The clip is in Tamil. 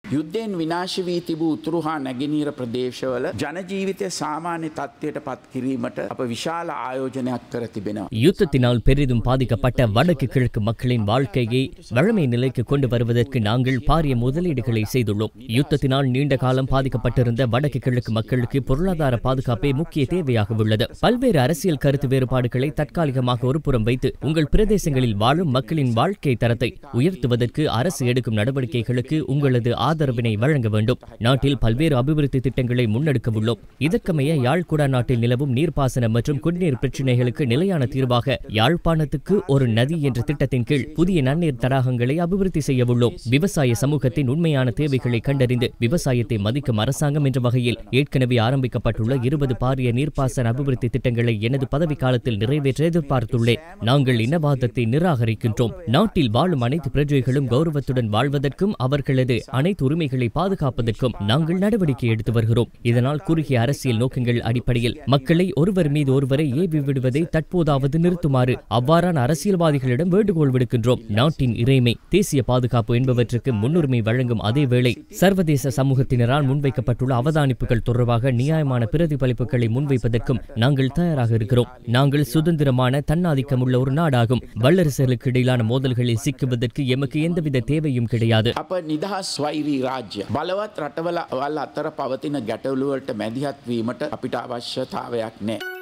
යුද්ධයෙන් විනාශ වී තිබූ උතුරු හා නැගෙනීර ප්‍රදේශවල ජනජීවිතය සාමාන්‍ය තත්ත්වයට පත් කිරීමට අප විශාල ආයෝජනයක් කර තිබෙනවා. யுத்தத்தினால் பெரிதும் பாதிக்கப்பட்ட வடக்கு கிழக்கு மக்களின் வாழ்க்கையை வழமை நிலைக்கு கொண்டு வருவதற்கு நாங்கள் பாரிய முதலீடுகளை செய்துள்ளோம் யுத்தத்தினால் நீண்ட காலம் பாதிக்கப்பட்டிருந்த வடக்கு கிழக்கு மக்களுக்கு பொருளாதார பாதுகாப்பே முக்கிய தேவையாக உள்ளது பல்வேறு அரசியல் கருத்து வேறுபாடுகளை தற்காலிகமாக ஒருபுறம் வைத்து உங்கள் பிரதேசங்களில் வாழும் மக்களின் வாழ்க்கை தரத்தை உயர்த்துவதற்கு அரசு எடுக்கும் நடவடிக்கைகளுக்கு உங்களது ஆதரவினை வழங்க வேண்டும் நாட்டில் பல்வேறு அபிவிருத்தி திட்டங்களை முன்னெடுக்க உள்ளோம் இதற்கமைய யாழ்குடா நாட்டில் நிலவும் நீர்ப்பாசனம் மற்றும் குடிநீர் பிரச்சினைகளுக்கு நிலையான தீர்வாக யாழ்ப்பாணத்துக்கு ஒரு நதி என்ற திட்டத்தின் கீழ் புதிய நன்னீர் தடாகங்களை அபிவிருத்தி செய்ய உள்ளோம் விவசாய சமூகத்தின் உண்மையான தேவைகளை கண்டறிந்து விவசாயத்தை மதிக்கும் அரசாங்கம் என்ற வகையில் ஏற்கனவே ஆரம்பிக்கப்பட்டுள்ள இருபது பாரிய நீர்ப்பாசன அபிவிருத்தி திட்டங்களை எனது பதவி காலத்தில் நிறைவேற்ற எதிர்பார்த்துள்ளேன் நாங்கள் இனவாதத்தை நிராகரிக்கின்றோம் நாட்டில் வாழும் அனைத்து பிரஜைகளும் கௌரவத்துடன் வாழ்வதற்கும் அவர்களது அனைத்து உரிமைகளை பாதுகாப்பதற்கும் நாங்கள் நடவடிக்கை எடுத்து வருகிறோம் இதனால் குறுகிய அரசியல் நோக்கங்கள் அடிப்படையில் மக்களை ஒருவர் மீது ஒருவரை ஏவி விடுவதை தற்போதாவது நிறுத்துமாறு அவ்வாறான அரசியல்வாதிகளிடம் வேண்டுகோள் விடுக்கின்றோம் நாட்டின் இறைமை தேசிய பாதுகாப்பு என்பவற்றுக்கு முன்னுரிமை வழங்கும் அதேவேளை சர்வதேச சமூகத்தினரால் முன்வைக்கப்பட்டுள்ள அவதானிப்புகள் தொடர்பாக நியாயமான பிரதிபலிப்புகளை முன்வைப்பதற்கும் நாங்கள் தயாராக இருக்கிறோம் நாங்கள் சுதந்திரமான தன்னாதிக்கமுள்ள ஒரு நாடாகும் வல்லரசுகளுக்கு இடையிலான மோதல்களில் சிக்குவதற்கு எமக்கு எந்தவித தேவையும் கிடையாது අප නිදහස් වෛරී රාජ්‍ය. බලවත් රටවල වල් අතර පවතින ගැටවලුවලට මැදිහත් වීමට අපිට අවශ්‍යතාවයක් නෑ.